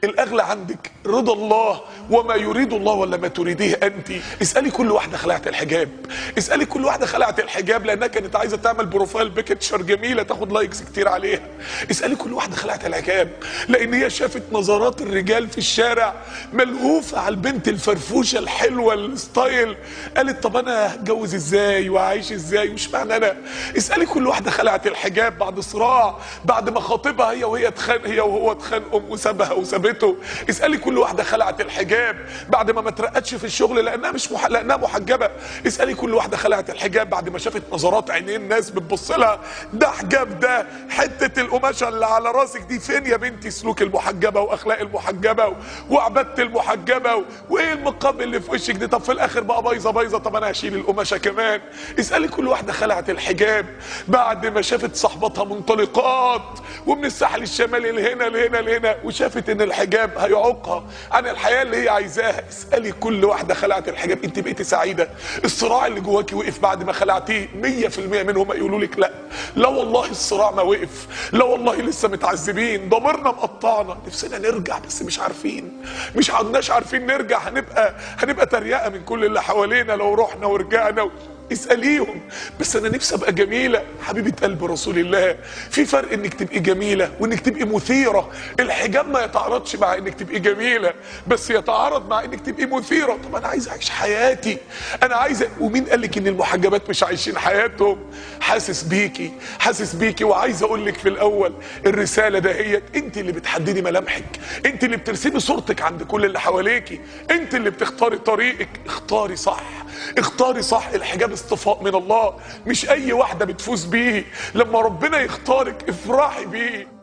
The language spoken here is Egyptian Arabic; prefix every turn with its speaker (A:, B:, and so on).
A: الاغلى عندك رضا الله وما يريد الله ولا ما تريديه انت اسالي كل واحده خلعت الحجاب اسالي كل واحده خلعت الحجاب لانها كانت عايزه تعمل بروفايل بيكتشر جميله تاخد لايكس كتير عليها اسالي كل واحده خلعت الحجاب لان هي شافت نظرات الرجال في الشارع ملهوفه على البنت الفرفوشه الحلوه الستايل قالت طب انا هتجوز ازاي وهعيش ازاي وش معنى انا اسالي كل واحده خلعت الحجاب بعد صراع بعد ما خاطبها هي وهي اتخانق هي وهو اتخانقوا وسابها وسابته اسالي كل واحده خلعت الحجاب بعد ما ما اترقتش في الشغل لانها مش مح... لانها محجبه اسالي كل واحده خلعت الحجاب بعد ما شافت نظرات عينين ناس بتبص لها ده حجاب ده حته القماشه اللي على راسك دي فين يا بنتي سلوك المحجبه واخلاق المحجبه و... وعباده المحجبه و... وايه المقام اللي في وشك دي طب في الاخر بقى بايظه بايظه طب انا هشيل القماشه كمان اسالي كل واحده خلعت الحجاب بعد ما شافت صاحبتها منطلقات ومن الساحل الشمالي لهنا لهنا لهنا وشافت ان الحجاب هيعوقها عن الحياه اللي هي عايزاها اسالي كل واحده خلعت الحجاب انت بقيتي سعيده الصراع اللي جواكي وقف بعد ما خلعتيه 100% منهم يقولوا لك لا لا والله الصراع ما وقف لا والله لسه متعذبين ضميرنا مقطعنا نفسنا نرجع بس مش عارفين مش عدناش عارفين نرجع هنبقى هنبقى تريقه من كل اللي حوالينا لو رحنا ورجعنا و... اساليهم بس انا نفسي ابقى جميله حبيبه قلب رسول الله في فرق انك تبقي جميله وانك تبقي مثيره الحجاب ما يتعارضش مع انك تبقي جميله بس يتعارض مع انك تبقي مثيره طب انا عايز اعيش حياتي انا عايز ومين قال لك ان المحجبات مش عايشين حياتهم حاسس بيكي حاسس بيكي وعايز اقول لك في الاول الرساله دهيت انت اللي بتحددي ملامحك انت اللي بترسمي صورتك عند كل اللي حواليكي انت اللي بتختاري طريقك اختاري صح اختاري صح الحجاب اصطفاء من الله مش اي واحده بتفوز بيه لما ربنا يختارك افرحي بيه